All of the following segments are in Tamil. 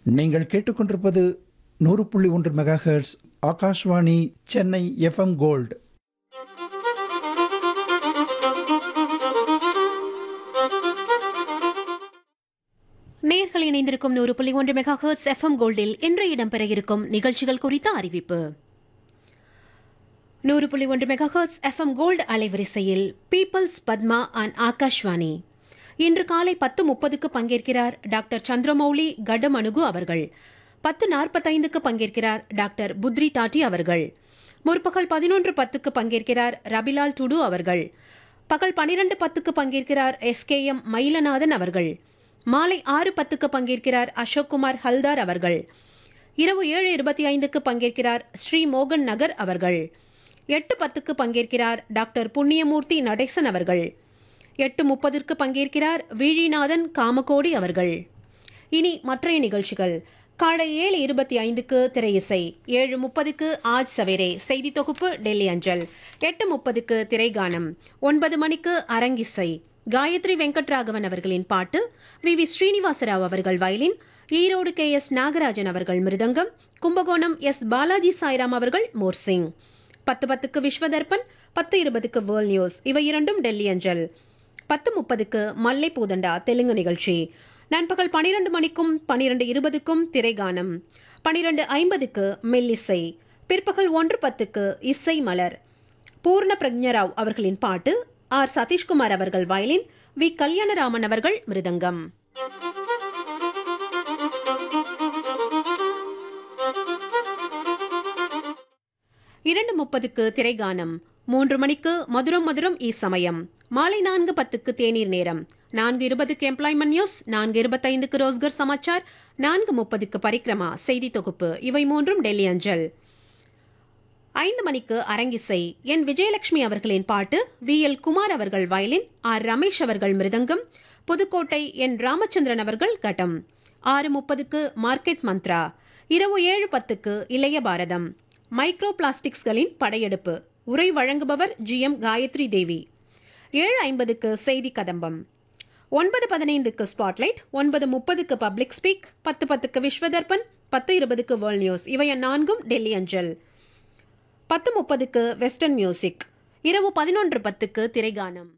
நீங்கள் கேட்டுக்கொண்டிருப்பது நூறு புள்ளி ஒன்று megahertz Akashvani Chennai FM gold நேர்கள் இணைந்திருக்கும் நூறு புள்ளி ஒன்று மெகா ஹெர்ட்ஸ் எஃப்எம் கோல்டில் இன்று இடம்பெற இருக்கும் நிகழ்ச்சிகள் குறித்த அறிவிப்பு நூறு புள்ளி ஒன்று மெகா ஹெர்ட்ஸ் எஃப்எம் கோல்டு அலைவரிசையில் பீப்பிள்ஸ் பத்மா அண்ட் ஆகாஷ்வாணி இன்று காலை பத்து முப்பதுக்கு பங்கேற்கிறார் டாக்டர் சந்திரமௌலி கடமணுகு அவர்கள் பத்து நாற்பத்தைந்துக்கு பங்கேற்கிறார் டாக்டர் புத்ரி டாட்டி அவர்கள் முற்பகல் பதினொன்று பத்துக்கு பங்கேற்கிறார் ரபிலால் டுடு அவர்கள் பகல் பனிரெண்டு பத்துக்கு பங்கேற்கிறார் எஸ்கேஎம் மயிலநாதன் அவர்கள் மாலை ஆறு பத்துக்கு பங்கேற்கிறார் அசோக்குமார் ஹல்தார் அவர்கள் இரவு ஏழு இருபத்தி ஐந்துக்கு பங்கேற்கிறார் ஸ்ரீ மோகன் நகர் அவர்கள் எட்டு பத்துக்கு பங்கேற்கிறார் டாக்டர் புண்ணியமூர்த்தி நடேசன் அவர்கள் எட்டு முப்பதிற்கு பங்கேற்கிறார் வீழிநாதன் காமகோடி அவர்கள் இனி மற்றைய நிகழ்ச்சிகள் காலை ஏழு இருபத்தி ஐந்துக்கு திரையிசை ஏழு முப்பதுக்கு ஆஜ் சவேரே செய்தி தொகுப்பு டெல்லி அஞ்சல் எட்டு முப்பதுக்கு திரைகானம் ஒன்பது மணிக்கு அரங்கிசை காயத்ரி வெங்கட்ராகவன் அவர்களின் பாட்டு வி வி ஸ்ரீனிவாசராவ் அவர்கள் violin Erode K S Nagarajan அவர்கள் மிருதங்கம் கும்பகோணம் எஸ் பாலாஜி சாய்ராம் அவர்கள் மோர்சிங் பத்து பத்துக்கு விஸ்வதர்பன் பத்து இருபதுக்கு வேர்ல்ட் நியூஸ் இவை இரண்டும் டெல்லி அஞ்சல் பத்து முப்பதுக்கு மல்லை பூதண்டா தெலுங்கு நிகழ்ச்சி நண்பகல் பனிரெண்டு மணிக்கும் பனிரெண்டு இருபதுக்கும் திரைகானம் பனிரெண்டு ஐம்பதுக்கு மெல்லிசை பிற்பகல் ஒன்று பத்துக்கு இசை மலர் பூர்ண பிரக்ஞராவ் அவர்களின் பாட்டு ஆர் சதீஷ்குமார் அவர்கள் வயலின் வி கல்யாணராமன் அவர்கள் மிருதங்கம் இரண்டு முப்பதுக்கு திரைகானம் மூன்று மணிக்கு மதுரம் மதுரம் ஈ சமயம் மாலை நான்கு பத்துக்கு தேநீர் நேரம் நான்கு இருபதுக்கு எம்ப்ளாய்மெண்ட் நியூஸ் நான்கு இருபத்தைந்துக்கு ரோஸ்கர் சமாச்சார் நான்கு முப்பதுக்கு பரிக்ரமா செய்தி தொகுப்பு இவை மூன்றும் டெல்லி அஞ்சல் ஐந்து மணிக்கு அரங்கிசை என் விஜயலட்சுமி அவர்களின் பாட்டு வி எல் குமார் அவர்கள் வயலின் ஆர் ரமேஷ் அவர்கள் மிருதங்கம் புதுக்கோட்டை என் ராமச்சந்திரன் அவர்கள் கட்டம் ஆறு முப்பதுக்கு மார்க்கெட் மந்த்ரா இரவு ஏழு பத்துக்கு இளைய பாரதம் மைக்ரோ பிளாஸ்டிக்ஸ்களின் படையெடுப்பு உரை வழங்குபவர் ஜி எம் காயத்ரி தேவி ஏழு ஐம்பதுக்கு செய்தி கதம்பம் ஒன்பது பதினைந்துக்கு ஸ்பாட்லைட் ஒன்பது முப்பதுக்கு பப்ளிக் ஸ்பீக் பத்து பத்துக்கு விஸ்வதர்பன் பத்து இருபதுக்கு வேர்ல்ட் நியூஸ் இவை நான்கும் டெல்லி அஞ்சல் பத்து முப்பதுக்கு வெஸ்டர்ன் மியூசிக் இரவு பதினொன்று பத்துக்கு திரைகானம்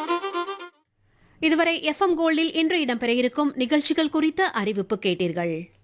இதுவரை எஃப்எம் கோல்டில் இன்று இடம்பெற இருக்கும் நிகழ்ச்சிகள் குறித்த அறிவிப்பு கேட்டீர்கள்